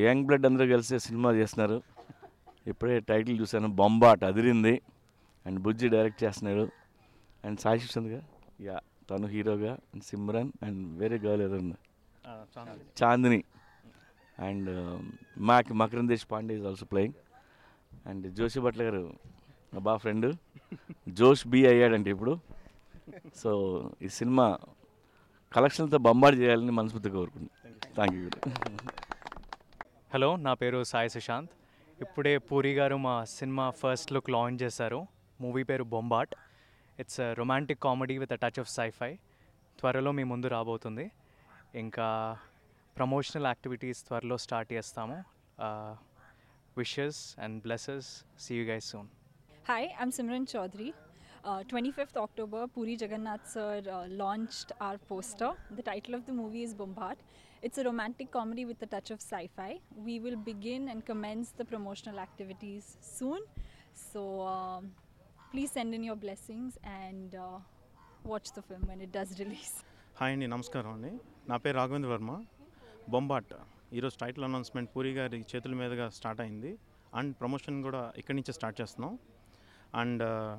Young blood అందరూ కలిసి cinema చేస్తున్నారు ఇప్పుడే టైటిల్ చూశాను బొంబాట్ అదిరింది అండ్ బుజ్జి డైరెక్ట్ చేస్తున్నాడు అండ్ సాయి చంద్రగా యా తను హీరోగా అండ్ సిమ్రన్ అండ్ వేరే గర్ల్ ఏదో ఉంది చాందిని అండ్ మాకి Makrand Deshpande is also playing and Joshi Bhatla గారు నా బా ఫ్రెండ్ జోష్ బి అయ్యాడంటే ఇప్పుడు సో ఈ సినిమా కలెక్షన్తో బొంబాటు చేయాలని మనస్ఫూర్తిగా కోరుకుంటున్నాను థ్యాంక్ యూ హలో నా పేరు సాయి సుశాంత్ ఇప్పుడే పూరి గారు మా సినిమా ఫస్ట్ లుక్ లాంచ్ చేశారు మూవీ పేరు Bombat it's romantic comedy with a touch of sci fi త్వరలో మీ ముందు రాబోతుంది ఇంకా ప్రమోషనల్ యాక్టివిటీస్ త్వరలో స్టార్ట్ చేస్తాము wishes and blesses see you guys soon Hi, I'm Simran Chaudhary. Uh, 25th October, Puri Jagannath sir uh, launched our poster. The title of the movie is Bombat. It's a romantic comedy with a touch of sci fi. We will begin and commence the promotional activities soon. So um, please send in your blessings and uh, watch the film when it does release. Hi అండి నమస్కారం అండి నా పేరు రాఘవేంద్ర వర్మ బొంబాట్ ఈరోజు title announcement puri గారి చేతుల మీదుగా start అయింది అండ్ ప్రమోషన్ కూడా ఇక్కడి నుంచే స్టార్ట్ చేస్తున్నాం అండ్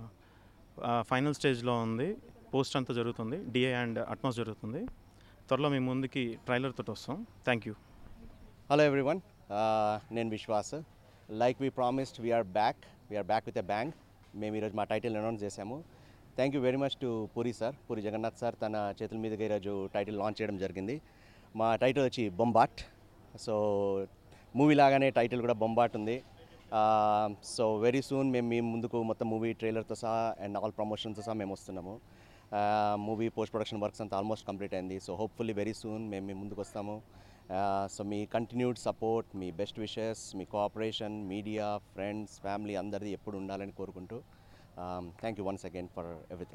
ఫైనల్ స్టేజ్లో ఉంది పోస్ట్ అంతా జరుగుతుంది డిఏ అండ్ అట్మాస్ జరుగుతుంది త్వరలో మీ ముందుకి ట్రైలర్ తోటి వస్తాం థ్యాంక్ యూ హలో ఎవ్రీవన్ నేను Viswas like we promised we're back we're back with a bang మేము ఈరోజు మా టైటిల్ అనౌన్స్ చేశాము thank you very much to Puri sir Puri Jagannath sir తన చేతుల మీదుగా ఈరోజు టైటిల్ లాంచ్ చేయడం జరిగింది మా టైటిల్ వచ్చి బొంబాట్ సో మూవీ లాగానే టైటిల్ కూడా బొంబాట్ ఉంది సో వెరీ సూన్ మేము మీ ముందుకు మొత్తం మూవీ ట్రైలర్తో సహా అండ్ ఆల్ ప్రమోషన్తో సహా మేము వస్తున్నాము మూవీ పోస్ట్ ప్రొడక్షన్ వర్క్స్ అంతా ఆల్మోస్ట్ కంప్లీట్ అయింది సో హోప్ఫుల్లీ వెరీ సూన్ మేము మీ ముందుకు వస్తాము సో మీ కంటిన్యూడ్ సపోర్ట్ మీ బెస్ట్ విషెస్ మీ కోఆపరేషన్ మీడియా ఫ్రెండ్స్ ఫ్యామిలీ అందరిది ఎప్పుడు ఉండాలని కోరుకుంటూ thank you once again for everything